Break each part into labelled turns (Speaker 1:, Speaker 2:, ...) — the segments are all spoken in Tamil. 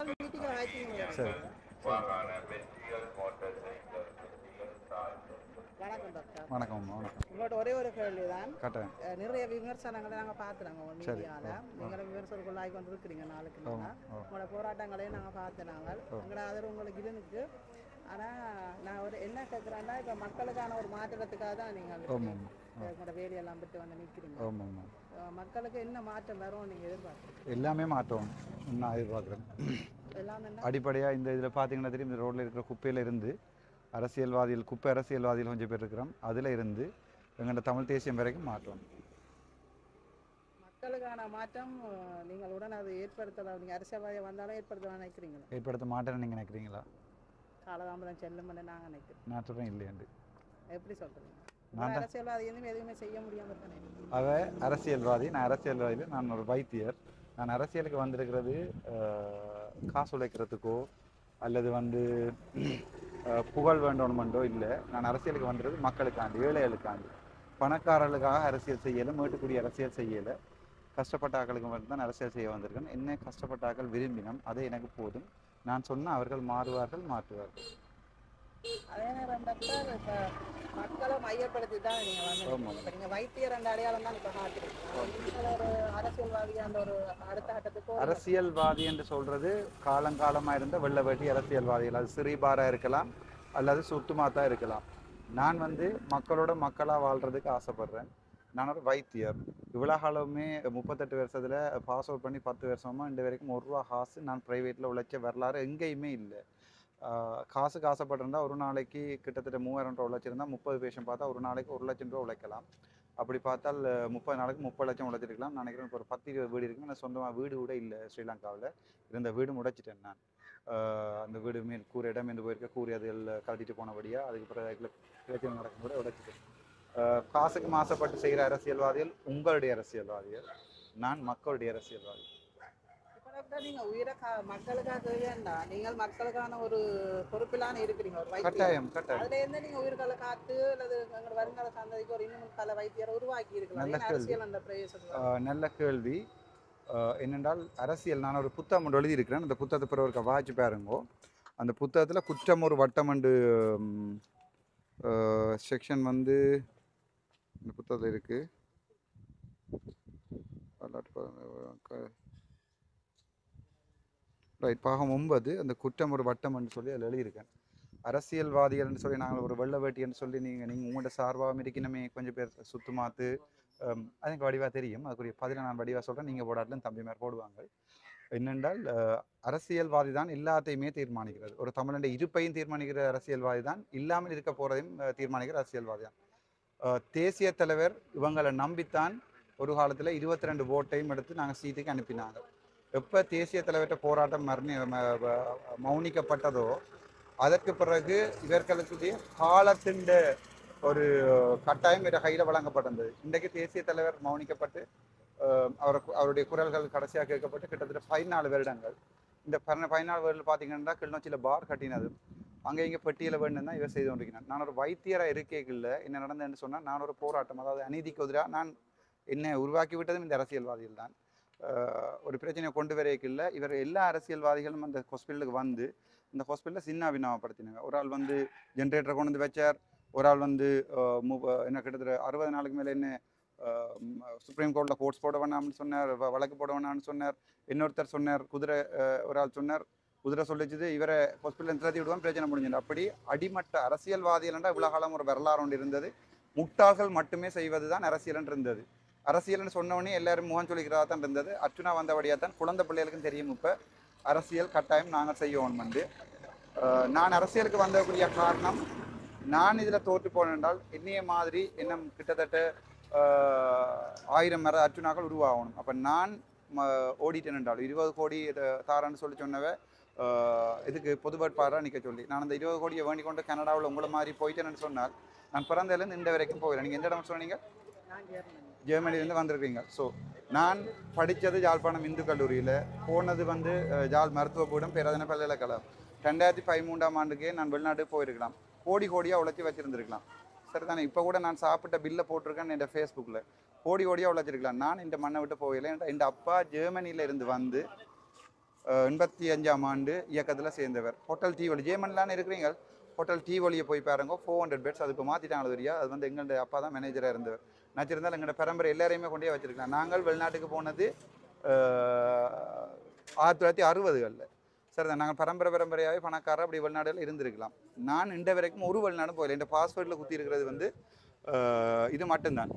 Speaker 1: மீட்டிங்கில் வைக்கீங்க
Speaker 2: சரி
Speaker 1: வணக்கம் டாக்டர்
Speaker 2: வணக்கம் அம்மா வணக்கம்
Speaker 1: உங்களோட ஒரே ஒரு கேள்வி தான்
Speaker 2: கட்டாயம்
Speaker 1: அஹ் நிறைய விமர்சனங்களை நாங்கள் பார்த்துறாங்க உங்கள்
Speaker 2: சரி.
Speaker 1: மீடியாவில் நீங்களும் விமர்சனக்குள்ளாகி கொண்டு இருக்கிறீங்க நாளுக்கு
Speaker 2: ஆமா,
Speaker 1: நாளாக
Speaker 2: ஆ.
Speaker 1: உங்களோட போராட்டங்களையும் நாங்கள் பார்த்து நாங்கள் எங்களோட ஆதரவு உங்களுக்கு இருந்துச்சு ஆனால் நான் ஒரு என்ன கேட்குறேன்னா இப்போ மக்களுக்கான ஒரு மாற்றத்துக்காக தான் நீங்கள்
Speaker 2: ஆமாம் ஆமாம்
Speaker 1: உங்களோட வேலையெல்லாம் விட்டு வந்து நிற்கிறீங்க
Speaker 2: ஆமாம் ஆமாம்
Speaker 1: அஹ் மக்களுக்கு என்ன மாற்றம் வரும் நீங்கள் எதிர்பார்க்குறீங்க
Speaker 2: எல்லாமே மாற்றம் நான் எதிர்பார்க்குறேன்
Speaker 1: எல்லாம் என்ன
Speaker 2: அடிப்படையாக இந்த இதில் பார்த்தீங்கன்னா தெரியும் இந்த ரோட்டில் இருக்கிற குப்பையில் இருந்து அரசியல்வாதிகள் குப்பை அரசியல்வாதிகள் கொஞ்சம் பேர் இருக்கிறோம் அதில் இருந்து எங்களோட தமிழ் தேசியம் வரைக்கும் மாற்றம்
Speaker 1: மக்களுக்கான மாற்றம் அஹ், நீங்கள் உடனே அதை ஏற்படுத்தலாம் நீங்கள் அரசியல்வாதியாக வந்தாலும் ஏற்படுத்த நினைக்கிறீங்களா
Speaker 2: ஏற்படுத்த மாட்டேன்னு நீங்கள் நினைக்கிறீங்களா
Speaker 1: காலதாமதம் செல்லும்னு நாங்கள் நினைக்கிறோம்
Speaker 2: நான் சொல்கிறேன் இல்லையாண்டு
Speaker 1: எப்படி சொல்கிறீங்க
Speaker 2: நான் தான்
Speaker 1: அரசியல்வாதி எதுவும் எதுவுமே செய்ய முடியாமல் இருக்கானே
Speaker 2: அவ அரசியல்வாதி நான் அரசியல்வாதியில் நான் ஒரு வைத்தியர் நான் அரசியலுக்கு வந்திருக்கிறது அஹ், காசு உழைக்கிறதுக்கோ அல்லது வந்து அஹ், புகழ் வேண்டணுமெண்டோ இல்லை நான் அரசியலுக்கு வந்தது மக்களுக்காண்டி ஏழைகளுக்காண்டி பணக்காரர்களுக்காக அரசியல் செய்யலை மேட்டுக்குடி அரசியல் செய்யலை கஷ்டப்பட்ட ஆக்களுக்கு மட்டும் தான் அரசியல் செய்ய வந்திருக்கேன் என்ன கஷ்டப்பட்ட ஆக்கள் விரும்பினோம் அது எனக்கு போதும் நான் சொன்ன அவர்கள் மாறுவார்கள் மாற்றுவார்கள்
Speaker 1: அதே நேரம் டாக்டர் இப்போ மக்களை மையப்படுத்தி தான் நீங்கள் வந்து
Speaker 2: ஆமாம்.
Speaker 1: இப்போ நீங்கள் வைத்தியர் அந்த அடையாளம் தான் இப்போ காட்டுறீங்க நீங்கள் ஒரு அரசியல்வாதியாக அந்த ஒரு அடுத்த கட்டத்துக்கு ஒரு-
Speaker 2: அரசியல்வாதி என்று சொல்றது காலங்காலமா இருந்த வெள்ள வேட்டி அரசியல்வாதிகள் அது சிறிபாரா இருக்கலாம் அல்லது சுத்துமாத்தா இருக்கலாம் நான் வந்து மக்களோட மக்களா வாழ்றதுக்கு ஆசைப்படுறேன் நான் ஒரு வைத்தியர் இவ்வளோ காலமே முப்பத்தெட்டு வருஷத்துல பாஸ் அவுட் பண்ணி பத்து வருஷமா இந்த வரைக்கும் ஒரு ரூபா காசு நான் ப்ரைவேட்டில் உழைச்ச வரலாறு எங்கேயுமே இல்லை காசுக்கு ஆசைப்பட்டிருந்தா ஒரு நாளைக்கு கிட்டத்தட்ட மூவாயிரம் ரூபா உழைச்சிருந்தா முப்பது பேஷண்ட் பார்த்தா ஒரு நாளைக்கு ஒரு லட்சம் ரூபா உழைக்கலாம் அப்படி பார்த்தால் அஹ், முப்பது நாளைக்கு முப்பது லட்சம் உழைச்சிருக்கலாம் நான் நினைக்கிறேன் இப்போ ஒரு பத்து இருபது வீடு இருக்கு நான் சொந்தமாக வீடு கூட இல்லை ஸ்ரீலங்காவில் இருந்த வீடு முடைச்சிட்டேன் நான் அஹ், அந்த வீடு மேல் கூரை இடம் என்று போயிருக்க கூரை அதுகள் கழட்டிட்டு போனபடியா அதுக்கு பிறகு அதுக்குள்ள பிரச்சனை நடக்கும் கூட உடைச்சிட்டேன் அஹ், காசுக்கு மாசப்பட்டு செய்கிற அரசியல்வாதிகள் உங்களுடைய அரசியல்வாதிகள் நான் மக்களுடைய அரசியல்வாதி
Speaker 1: இப்போ டாக்டர் நீங்கள் உயிரை கா மக்களுக்காக வேண்டாம் நீங்கள் மக்களுக்கான ஒரு பொறுப்பிலான இருக்கிறீங்க ஒரு வைத்தியர்
Speaker 2: கட்டாயம் கட்டாயம்
Speaker 1: அதுல இருந்து நீங்க உயிர்களை காத்து அல்லது எங்களோட வருங்கால சந்ததிக்கு ஒரு இன்னும் பல வைத்தியரை உருவாக்கி இருக்கலாம்
Speaker 2: நல்ல
Speaker 1: ஏன் அரசியல் அந்த பிரயோசனம்
Speaker 2: ஆஹ் நல்ல கேள்வி ஆஹ் என்னென்றால் அரசியல் நான் ஒரு புத்தகம் ஒன்று எழுதியிருக்கிறேன் அந்த புத்தகத்தை பிறகு ஒரு வாய்ச்சி பாருங்கோ அந்த புத்தகத்தில் குற்றம் ஒரு வட்டமண்டு செக்ஷன் வந்து இந்த புத்தகத்தில் இருக்கு ரைட் பாகம் ஒன்பது அந்த குற்றம் ஒரு வட்டம்னு சொல்லி அதில் எழுதியிருக்கேன் அரசியல்வாதிகள்னு சொல்லி நாங்கள் ஒரு வெள்ள வேட்டின்னு சொல்லி நீங்கள் நீங்கள் உங்களோட சார்பாக இருக்கணுமே கொஞ்சம் பேர் சுத்தமாத்து ஹம், அது எனக்கு வடிவாக தெரியும் அதுக்குரிய பதில நான் வடிவாக சொல்கிறேன் நீங்கள் போடாட்டிலும் தம்பிமார் போடுவாங்க என்னென்றால் அஹ், அரசியல்வாதி தான் எல்லாத்தையுமே தீர்மானிக்கிறது ஒரு தமிழனுடைய இருப்பையும் தீர்மானிக்கிற அரசியல்வாதி தான் இல்லாமல் இருக்க போகிறதையும் அஹ், தீர்மானிக்கிற அரசியல்வாதி தான் அஹ், தேசிய தலைவர் இவங்களை நம்பித்தான் ஒரு காலத்தில் இருபத்தி ரெண்டு ஓட்டையும் எடுத்து நாங்கள் சீட்டுக்கு அனுப்பினாங்க எப்போ தேசிய தலைவர்கிட்ட போராட்டம் மரணி ம- வ- மௌனிக்கப்பட்டதோ அதற்கு பிறகு இவர்களுக்குடைய காலத்தின் ஒரு கட்டாயம் இவர கையில் வழங்கப்பட்டிருந்தது இன்றைக்கு தேசிய தலைவர் மௌனிக்கப்பட்டு அஹ், அவர் அவருடைய குரல்கள் கடைசியாக கேட்கப்பட்டு கிட்டத்தட்ட பதினாலு வருடங்கள் இந்த பன்ன பதினாலு வருடம் பார்த்தீங்கன்னா கிளிநொச்சியில் பார் கட்டினது அங்கே இங்கே பெட்டியில் வேணும் தான் இவர் செய்து கொண்டிருக்கிறார் நான் ஒரு வைத்தியராக இருக்கைகளில் என்ன நடந்ததுன்னு சொன்னால் நான் ஒரு போராட்டம் அதாவது அநீதிக்கு எதிராக நான் என்னை உருவாக்கி விட்டதும் இந்த அரசியல்வாதிகள் தான் அஹ், ஒரு பிரச்சனையை கொண்டு வரைக்கில்ல இவர் எல்லா அரசியல்வாதிகளும் அந்த ஹாஸ்பிட்டலுக்கு வந்து இந்த ஹாஸ்பிட்டலில் சின்ன வினாவப்படுத்தினாங்க ஒரு ஆள் வந்து ஜென்ரேட்டரை கொண்டு வந்து வச்சார் ஒரு ஆள் வந்து அஹ், மு- அஹ், என்ன கிட்டத்தட்ட அறுபது நாளுக்கு மேலே என்ன அஹ், ம், சுப்ரீம் கோர்ட்டில் கோர்ட்ஸ் போட வேணாம்னு சொன்னார் வ- வழக்கு போட வேணாம்னு சொன்னார் இன்னொருத்தர் சொன்னார் குதிரை அஹ், ஒரு ஆள் சொன்னார் குதிரை சொல்லிச்சுது இவரை ஹாஸ்பிட்டல் நிறுத்தி விடுவான் பிரச்சனை முடிஞ்சது அப்படி அடிமட்ட அரசியல்வாதிகள்ன்றா இவ்வளோ காலம் ஒரு வரலாறு ஒன்று இருந்தது முட்டாள்கள் மட்டுமே செய்வது தான் அரசியல்னு இருந்தது அரசியல்னு சொன்னவொடனே எல்லாரும் முகம் சொல்லிக்கிறதா தான் இருந்தது அர்ச்சுனா வந்தபடியாக தான் குழந்தை பிள்ளைகளுக்கும் தெரியும் இப்போ அரசியல் கட்டாயம் நாங்கள் செய்யணும் வந்து அஹ், நான் அரசியலுக்கு வந்தக்கூடிய காரணம் நான் இதில் தோற்று போனேன் என்றால் என்னைய மாதிரி இன்னும் கிட்டத்தட்ட அஹ், ஆயிரம் மர அர்ச்சுனாக்கள் உருவாகணும் அப்போ நான் ம- ஓடிட்டேன் என்றால் இருபது கோடி இதை தாரேன்னு சொல்லி சொன்னவ அஹ், இதுக்கு பொது வேட்பாளராக நிற்க சொல்லி நான் அந்த இருபது கோடியை வேண்டிக் கொண்டு கனடாவில் உங்களை மாதிரி போயிட்டேன்னு சொன்னால் நான் பிறந்ததுலேருந்து இந்த வரைக்கும் போகிறேன் நீங்கள் எந்த இடம் சொன்னீங்க
Speaker 1: நான் ஜெர்மனி
Speaker 2: ஜெர்மனிலேருந்து வந்திருக்கீங்க ஸோ நான் படித்தது யாழ்ப்பாணம் இந்து கல்லூரியில் போனது வந்து அஹ், யாழ் மருத்துவக்கூடம் பேராதன பல்கலைக்கழகம் ரெண்டாயிரத்தி பதிமூன்றாம் ஆண்டுக்கே நான் வெளிநாட்டுக்கு போயிருக்கலாம் கோடி கோடியாக உழைச்சி வச்சிருந்திருக்கலாம் சரி தானே இப்போ கூட நான் சாப்பிட்ட பில்லை போட்டிருக்கேன்னு என் ஃபேஸ்புக்கில் கோடி கோடியாக உழைச்சிருக்கலாம் நான் இந்த மண்ணை விட்டு போகல ஏன்டா இந்த அப்பா ஜெர்மனியில் இருந்து வந்து அஹ், எண்பத்தி அஞ்சாம் ஆண்டு இயக்கத்தில் சேர்ந்தவர் ஹோட்டல் டீ ஒலி ஜேமன்லான்னு இருக்கிறீங்க ஹோட்டல் டீ ஒலியை போய் பாருங்க ஃபோர் ஹண்ட்ரட் பெட்ஸ் அது இப்போ மாற்றிட்டாங்க தெரியா அது வந்து எங்களுடைய அப்பா தான் மேனேஜராக இருந்தவர் நச்சிருந்தால் எங்களோட பரம்பரை எல்லாரையுமே கொண்டே வச்சிருக்கலாம் நாங்கள் வெளிநாட்டுக்கு போனது அஹ், ஆயிரத்தி தொள்ளாயிரத்தி அறுபதுகளில் சரி நாங்கள் பரம்பரை பரம்பரையாகவே பணக்காரர் அப்படி வெளிநாடுல இருந்திருக்கலாம் நான் இன்ற வரைக்கும் ஒரு வெளிநாடும் போகல என் பாஸ்வேர்டில் குத்தி இருக்கிறது வந்து அஹ், இது மட்டும்தான்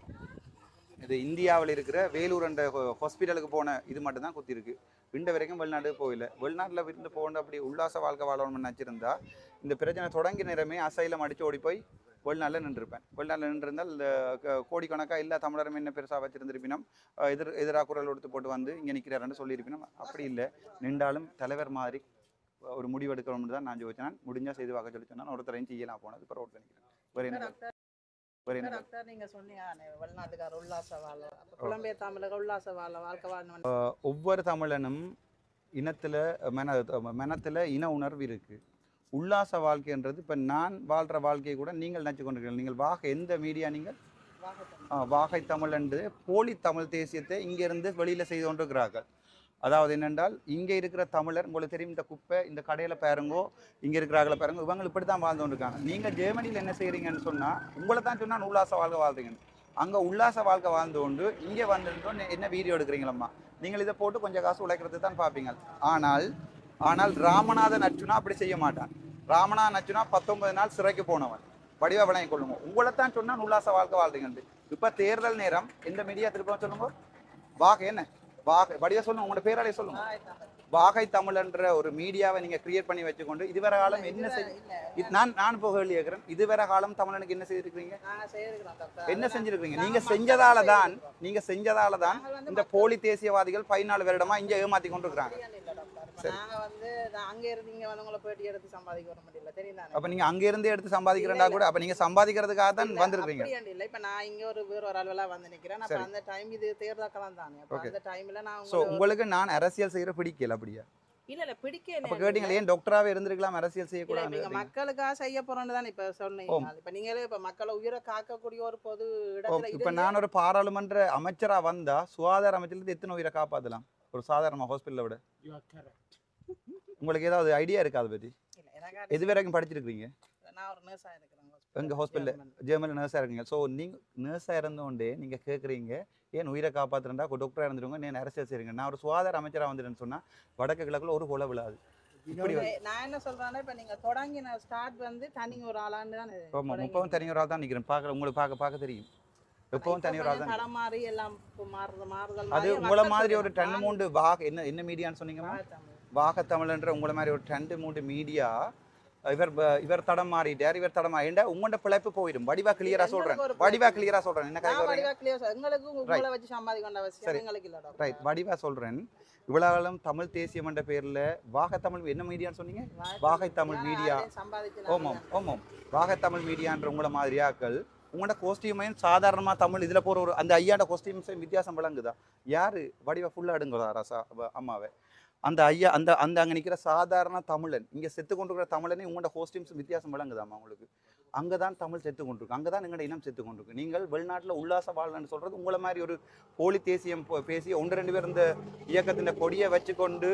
Speaker 2: இது இந்தியாவில் இருக்கிற வேலூர் என்ற ஹாஸ்பிட்டலுக்கு போன இது மட்டும்தான் குத்தி இருக்கு இன்ற வரைக்கும் வெளிநாடு போகல வெளிநாட்டில் இருந்து போன அப்படி உல்லாச வாழ்க்கை வாழணும்னு நினச்சிருந்தா இந்த பிரச்சனை தொடங்கி நேரமே அசைலம் அடித்து ஓடி போய் வெளிநாட்டில் நின்றுருப்பேன் வெளிநாட்டில் நின்றிருந்தால் இந்த க- கோடிக்கணக்காக இல்லை தமிழரும் என்ன பெருசாக வச்சிருந்திருப்பினும் அஹ் எதிர் எதிராக குரல் எடுத்து போட்டு வந்து இங்கே நிற்கிறாருன்னு சொல்லியிருப்பினும் அப்படி இல்லை நின்றாலும் தலைவர் மாதிரி ஒரு முடிவு எடுக்கணும்னு தான் நான் யோசிச்சேன் முடிஞ்சா செய்து பார்க்க சொல்லி சொன்னா ஒருத்தரையும் செய்யலாம் போனது இப்போ ரோட்டில் நிற்கிறேன் வேறு என்ன
Speaker 1: டாக்டர்
Speaker 2: வேறு என்ன
Speaker 1: டாக்டர் நீங்க சொன்னீங்க வெளிநாட்டுக்கார உல்லாச வாழ அப்ப புலம்பெயர் தமிழக உல்லாச வாழ வாழ்க்கை வாழணும்
Speaker 2: ஒவ்வொரு தமிழனும் இனத்தில் மென மெனத்தில் இன உணர்வு இருக்குது உல்லாச வாழ்க்கைன்றது இப்போ நான் வாழ்கிற வாழ்க்கையை கூட நீங்கள் நினச்சி கொண்டிருக்கிறீர்கள் நீங்கள் வாக எந்த மீடியா நீங்கள்
Speaker 1: வாகத்தம்
Speaker 2: ஆ, வாகை தமிழ் என்று போலி தமிழ் தேசியத்தை இங்கிருந்து வெளியில் செய்து கொண்டிருக்கிறார்கள் அதாவது என்னென்றால் இங்கே இருக்கிற தமிழர் உங்களுக்கு தெரியும் இந்த குப்பை இந்த கடையில் பாருங்கோ இங்கே இருக்கிறாங்கள பாருங்க இவங்க இப்படி தான் வாழ்ந்து கொண்டிருக்காங்க நீங்கள் ஜெர்மனியில் என்ன செய்கிறீங்கன்னு சொன்னால் உங்களை தான் சொன்னால் உல்லாச வாழ்க்கை வாழ்றீங்கன்னு அங்கே உல்லாச வாழ்க்கை வாழ்ந்து கொண்டு இங்கே வந்துட்டோம் என்ன வீடியோ எடுக்கிறீங்களம்மா நீங்கள் இதை போட்டு கொஞ்சம் காசு உழைக்கிறது தான் பார்ப்பீங்க ஆனால் ஆனால் ராமநாதன் அச்சுனா அப்படி செய்ய மாட்டான் ராமநாதன் அச்சுனா பத்தொன்பது நாள் சிறைக்கு போனவன் வடிவா விளங்கி கொள்ளுங்க உங்களை தான் சொன்னா உல்லாச வாழ்க்கை வாழ்றீங்க இப்ப தேர்தல் நேரம் எந்த மீடியா திரும்ப சொல்லுங்க வாகை என்ன வாகை வடிவா சொல்லுங்க உங்களோட பேராலே சொல்லுங்க வாகை தமிழ் என்ற ஒரு மீடியாவை நீங்க கிரியேட் பண்ணி வச்சுக்கொண்டு இதுவரை காலம் என்ன செய்
Speaker 1: இல்ல
Speaker 2: இது- நான் நான் இப்போ கேள்வி கேட்கிறேன் இதுவரை காலம் தமிழனுக்கு என்ன செய்திருக்கீங்க
Speaker 1: நாங்க செய்திருக்கிறோம் டாக்டர்
Speaker 2: என்ன
Speaker 1: அதெல்லாம்
Speaker 2: செஞ்சிருக்கீங்க
Speaker 1: நாங்க
Speaker 2: நீங்க
Speaker 1: மக்களுக்கு
Speaker 2: செஞ்சதால தான்
Speaker 1: செய்திருக்கிறோம்.
Speaker 2: நீங்க செஞ்சதால தான்
Speaker 1: நாங்கள் வந்து
Speaker 2: இந்த போலி தேசியவாதிகள் பதினாலு வருடமா இங்க ஏமாத்தி கொண்டிருக்கிறாங்க
Speaker 1: அப்படியான இல்ல டாக்டர் இப்ப நாங்க வந்து நான் அங்க இருந்து இங்க வந்து உங்களை பேட்டி எடுத்து சம்பாதிக்க வர முடியல தெரியும் தானே
Speaker 2: அப்ப நீங்க அங்க இருந்து எடுத்து சம்பாதிக்கிறேன்டா கூட அப்ப நீங்க சம்பாதிக்கிறதுக்காக தான்
Speaker 1: இல்ல,
Speaker 2: வந்திருக்கீங்க
Speaker 1: அப்படியாண்டு இல்ல இப்ப நான் இங்க ஒரு வேற ஒரு அளவுல வந்து நிக்கிறேன் அப்ப
Speaker 2: சரி.
Speaker 1: அந்த டைம் இது தேர்தல் காலம் தானே அப்ப
Speaker 2: Okay.
Speaker 1: அந்த டைம்ல நான்
Speaker 2: சோ
Speaker 1: உங்களை-
Speaker 2: உங்களுக்கு நான் அரசியல் செய்யற பிடிக்கல அப்படியா
Speaker 1: இல்ல இல்ல பிடிக்க
Speaker 2: அப்ப கேட்டீங்களா ஏன் டாக்டராவே இருந்திருக்கலாம் அரசியல்
Speaker 1: இல்ல
Speaker 2: செய்யக்கூடாது
Speaker 1: இப்ப இங்க மக்களுக்காக செய்ய போறோம்னு தான் இப்ப சொன்னீங்க இப்ப நீங்களே இப்ப மக்களை உயிரை காக்கக்கூடிய ஒரு பொது இடத்துல
Speaker 2: இப்ப
Speaker 1: இருந்து-
Speaker 2: நான் ஒரு பாராளுமன்ற அமைச்சரா வந்தா சுகாதார அமைச்சர்ல எத்தனை உயிரை காப்பாத்தலாம் ஒரு சாதாரண ஹாஸ்பிட்டலை விட
Speaker 3: You are correct.
Speaker 2: உங்களுக்கு ஏதாவது ஐடியா இருக்கா அதை பத்தி
Speaker 1: இல்ல, எனக்கு அது-
Speaker 2: எது வரைக்கும் படிச்சிருக்கீங்க
Speaker 1: நான் ஒரு நர்ஸா இருக்கிறேன்
Speaker 2: எங்க hospital ல?
Speaker 1: ஜெர்மன்.
Speaker 2: ஜெர்மனில் நர்ஸாக இருக்கீங்க ஸோ நீங்கள் நர்ஸாக இருந்தோண்டே நீங்கள் கேட்குறீங்க ஏன் உயிரை காப்பாற்றுறா டாக்டராக இருந்துருங்க நான் அரசியல் செய்றீங்க நான் ஒரு சுகாதார அமைச்சராக வந்துட்டேன்னு சொன்னா வடக்கு கிழக்குல ஒரு கொலை விழாது
Speaker 3: You
Speaker 2: இப்படி
Speaker 3: know,
Speaker 1: இப்ப நான் என்ன சொல்றேன்னா இப்ப நீங்க தொடங்கின ஸ்டார்ட் வந்து தனி ஒரு ஆளான்னு தான்
Speaker 2: ஆமாம் முப்பவும் தனியொரு தான் நிற்கிறேன் பார்க்குற உங்களுக்கு பார்க்க பார்க்க தெரியும் எப்பவும் தனியொரு ஆள் தான்
Speaker 1: தடம் மாறி எல்லாம் இப்ப மாறுறது மாறுதல்
Speaker 2: அது
Speaker 1: மாறி
Speaker 2: உங்களை
Speaker 1: மக்கள்
Speaker 2: மாதிரி ஒரு
Speaker 1: சொல்றாங்க,
Speaker 2: டன்னு மூண்டு வாக என்ன என்ன மீடியான்னு சொன்னீங்கம்மா
Speaker 1: நான் தமிழ்.
Speaker 2: வாகத்தமிழ்ன்ற உங்களை மாதிரி ஒரு டண்டு மூண்டு மீடியா இவர் ப- இவர் தடம் மாறிட்டார் இவர் தடம் மாறிண்டா உங்களோட பிழைப்பு போயிடும் வடிவா கிளியரா சொல்றேன்
Speaker 1: எங்களுக்கு ஒரு
Speaker 2: வடிவா கிளியரா சொல்றேன் என்ன
Speaker 1: நான்
Speaker 2: காய்க்க
Speaker 1: வடிவா clear சொல்றேன். எங்களுக்கு உங்களை வச்சு சம்பாதிக்க வேண்டிய அவசியம்
Speaker 2: சரி.
Speaker 1: எங்களுக்கு இல்ல டாக்டர்.
Speaker 2: ரைட் வடிவா சொல்றேன் இவ்வளவு தமிழ் தேசியம் என்ற பேர்ல வாகத்தமிழ் என்ன மீடியான்னு சொன்னீங்க வாகை தமிழ்
Speaker 1: யாரும்
Speaker 2: மீடியா
Speaker 1: யாரையும் சம்பாதிச்சு
Speaker 2: ஓமம் ஓமம் வாகத்தமிழ் மீடியான்ற உங்களை மாதிரி ஆக்கள் உங்களோட கோஸ்டியூமையும் சாதாரணமா தமிழ் இதுல போற ஒரு அந்த ஐயாண்ட கோஸ்டியூம்ஸையும் வித்தியாசம் விளங்குதா யாரு வடிவா ஃபுல்லா அடுங்களா ரசா அவ- அம்மாவை அந்த ஐயா அந்த அந்த அங்க நிக்கிற சாதாரண தமிழன் இங்க செத்து கொண்டிருக்கிற தமிழனே உங்களோட கோஸ்டியூம்ஸ் வித்தியாசம் விளங்குதாம்மா உங்களுக்கு அங்கதான் தமிழ் செத்து கொண்டிருக்கு அங்கதான் எங்களோட இனம் செத்து கொண்டிருக்கு நீங்கள் வெளிநாட்டுல உல்லாச வாழ்ன்னு சொல்றது உங்களை மாதிரி ஒரு போலி தேசியம் போ- பேசி ஒன்று ரெண்டு பேர் இந்த இயக்கத்தின் கொடியை வச்சுக்கொண்டு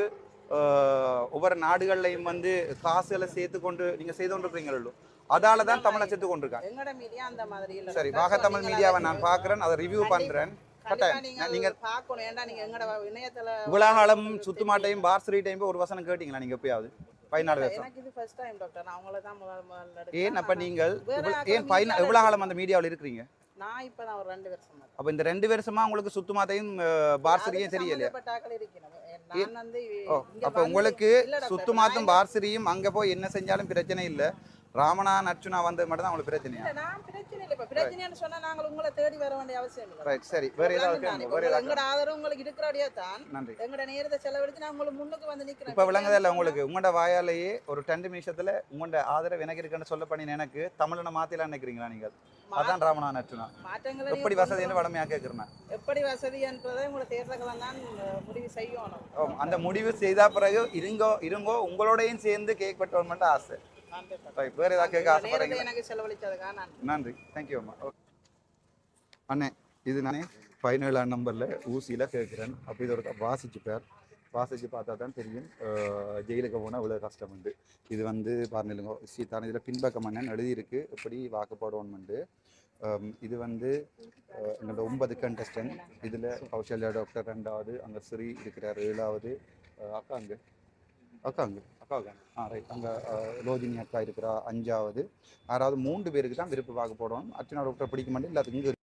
Speaker 2: ஆஹ், ஒவ்வொரு நாடுகள்லையும் வந்து காசுகளை சேர்த்து கொண்டு நீங்க செய்து கொண்டிருக்கிறீங்களோ அதால தான் தமிழை செத்து கொண்டிருக்காங்க
Speaker 1: எங்கட மீடியா அந்த மாதிரி இல்ல
Speaker 2: சரி
Speaker 1: டாக்டர்.
Speaker 2: வாகத்தமிழ்
Speaker 1: நீங்க
Speaker 2: மீடியாவை
Speaker 1: அதை
Speaker 2: நான் பார்க்குறேன் அதை ரிவ்யூ
Speaker 1: கண்டிப்பா-
Speaker 2: பண்றேன்
Speaker 1: கண்டிப்பா
Speaker 2: கட்டாயம்.
Speaker 1: நீங்க
Speaker 2: நான்
Speaker 1: அதை
Speaker 2: நீங்க-
Speaker 1: பார்க்கணும் ஏன்டா நீங்க எங்கட இணையத்துல
Speaker 2: உலகாலம் சுத்துமாட்டையும் பார்சரிட்டையும் ஒரு வசனம் கேட்டீங்களா நீங்க எப்பயாவது பதினாலு வருஷம்
Speaker 1: எனக்கு இது ஃபர்ஸ்ட் டைம் டாக்டர் நான் உங்களை தான் முதல் முதல்ல
Speaker 2: ஏன்
Speaker 1: எடுக்கிறேன்.
Speaker 2: அப்ப
Speaker 1: நான்
Speaker 2: நீங்கள்
Speaker 1: வேற
Speaker 2: இவ்வளவு-
Speaker 1: ஆட்கள்
Speaker 2: ஏன் பதினா
Speaker 1: மீடியால
Speaker 2: எவ்வளவு காலம் அந்த மீடியாவில் இருக்கிறீங்க
Speaker 1: நான் இப்ப நான் ஒரு ரெண்டு வருஷம் தான்.
Speaker 2: அப்ப இந்த ரெண்டு வருஷமா உங்களுக்கு சுத்துமாட்டையும் பார்சரியும்
Speaker 1: அதுக்கு
Speaker 2: தெரியலையா
Speaker 1: சம்பந்தப்பட்ட ஆட்கள் இருக்கிறோம். நான் வந்து
Speaker 2: ஓ
Speaker 1: இங்க
Speaker 2: அப்ப
Speaker 1: வந்து-
Speaker 2: உங்களுக்கு
Speaker 1: இல்ல டாக்டர்,
Speaker 2: சுத்துமாத்தும்
Speaker 1: நான்
Speaker 2: பார்சரியும் அங்க போய் என்ன செஞ்சாலும் பிரச்சனை இல்ல ராமனா நச்சுனா வந்தது மட்டும் தான் உங்களுக்கு பிரச்சனையா
Speaker 1: இல்ல, நான் பிரச்சனை இல்லை. இப்ப பிரச்சனைன்னு சொன்னா நாங்கள் உங்களை தேடி வர வேண்டிய அவசியம் இல்லை.
Speaker 2: ரைட் சரி வேற ஏதாவது
Speaker 1: விளங்குதானே?
Speaker 2: கேளுங்க,
Speaker 1: இப்ப
Speaker 2: வேற ஏதாவது
Speaker 1: எங்கட ஆதரவு உங்களுக்கு இருக்கிறபடியே தான்
Speaker 2: நன்றி
Speaker 1: எங்கட நேரத்தை செலவழிச்சு நான் உங்களுக்கு முன்னுக்கு வந்து நிக்கிறேன்.
Speaker 2: இப்ப விளங்குதா இல்ல உங்களுக்கு உங்களோட வாயாலேயே ஒரு ரெண்டு நிமிஷத்துல உங்களோட ஆதரவு எனக்கு இருக்குன்னு சொல்ல பண்ணி எனக்கு தமிழனை மாத்திலாம் நினைக்கிறீங்களா நீங்கள் அதான் ராமனா நச்சுனா
Speaker 1: மாற்றங்களை
Speaker 2: எப்படி
Speaker 1: நீங்க
Speaker 2: வசதின்னு வளமையா கேட்கிறேன் நான்.
Speaker 1: எப்படி வசதி என்பதை உங்களை தேர்தல்கள் தான் முடிவு செய்யணும்
Speaker 2: ஆம், அந்த முடிவு செய்தா பிறகு இருங்கோ இருங்கோ உங்களோடையும் சேர்ந்து கேக் வெட்டணும்னு ஆசை
Speaker 1: நன்றி டாக்டர்.
Speaker 2: Right, வேற ஏதாவது கேட்க
Speaker 1: உங்க நேரத்தை
Speaker 2: ஆசைப்படுறீங்களா
Speaker 1: எனக்கு செலவழிச்சதுக்காக நான்
Speaker 2: நன்றி தேங்க்யூ அம்மா அண்ணே இது நானே பதினேழாம் நம்பரில் ஊசியில் கேட்குறேன் அப்போ இது ஒரு வாசிச்சு பேர் வாசிச்சு பார்த்தா தான் தெரியும் அஹ், ஜெயிலுக்கு போனால் இவ்வளோ கஷ்டம் உண்டு இது வந்து பாருங்க சீதான் இதில் பின்பக்கம் என்னன்னு எழுதியிருக்கு எப்படி வாக்குப்பாடுவோம்ண்டு இது வந்து அஹ், எங்களோட ஒன்பது கண்டஸ்டன்ட் இதில் கௌசல்யா டாக்டர் ரெண்டாவது அங்கே ஸ்ரீ இருக்கிறார் ஏழாவது அஹ், அக்கா அங்கே அக்கா அங்கே அக்கா அக்கா ஆ ரைட் அங்கே ரோஜினி அக்கா இருக்கிறா அஞ்சாவது ஆறாவது மூன்று பேருக்கு தான் விருப்ப வாக்கு போடணும் அர்ச்சனா டாக்டர் பிடிக்க மாட்டேன் எல்லாத்துக்கும் இங்கே